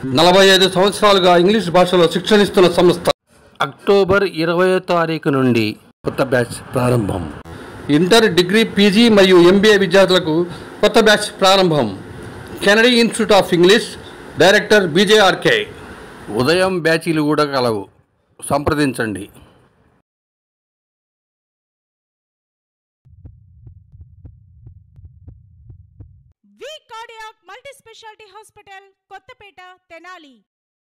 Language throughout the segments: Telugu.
నలభై ఐదు సంవత్సరాలుగా ఇంగ్లీష్ భాషలో శిక్షణిస్తున్న సంస్థ అక్టోబర్ ఇరవయో తారీఖు నుండి కొత్త బ్యాచ్ ప్రారంభం ఇంటర్ డిగ్రీ పీజీ మరియు ఎంబీఏ విద్యార్థులకు కొత్త బ్యాచ్ ప్రారంభం Kennedy institute of English director B J R K ఉదయం బ్యాచీలు కూడా కలవు సంప్రదించండి V cardiac multi speciality hospital Kothapeta Tenali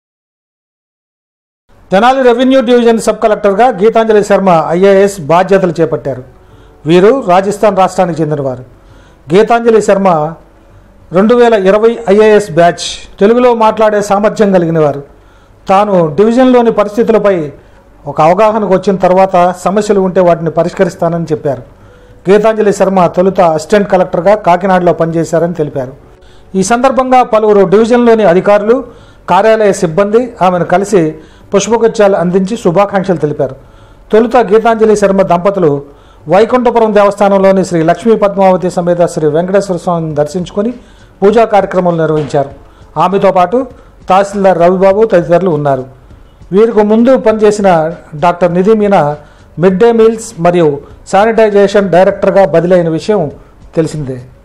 Tenali revenue division sub కలెక్టర్గా గీతాంజలి శర్మ ఐఏఎస్ బాధ్యతలు చేపట్టారు వీరు రాజస్థాన్ రాష్ట్రానికి చెందినవారు గీతాంజలి శర్మ రెండు వేల ఇరవై ఐఏఎస్ బ్యాచ్ తెలుగులో మాట్లాడే సామర్థ్యం కలిగిన వారు తాను డివిజన్లోని పరిస్థితులపై ఒక అవగాహనకు వచ్చిన తర్వాత సమస్యలు ఉంటే వాటిని పరిష్కరిస్తానని చెప్పారు గీతాంజలి శర్మ తొలుత అసిస్టెంట్ కలెక్టర్గా కాకినాడలో పనిచేశారని తెలిపారు ఈ సందర్భంగా పలువురు డివిజన్లోని అధికారులు కార్యాలయ సిబ్బంది ఆమెను కలిసి పుష్పగుచ్చాలు అందించి శుభాకాంక్షలు తెలిపారు తొలుత గీతాంజలి శర్మ దంపతులు వైకుంఠపురం దేవస్థానంలోని శ్రీ లక్ష్మీ పద్మావతి సమేత శ్రీ వెంకటేశ్వర స్వామిని దర్శించుకొని పూజా కార్యక్రమాలు నిర్వహించారు ఆమెతో పాటు తహసీల్దార్ రవిబాబు తదితరులు ఉన్నారు వీరికి ముందు పనిచేసిన doctor Nidhi Meena mid day meals మరియు శానిటైజేషన్ డైరెక్టర్గా బదిలైన విషయం తెలిసిందే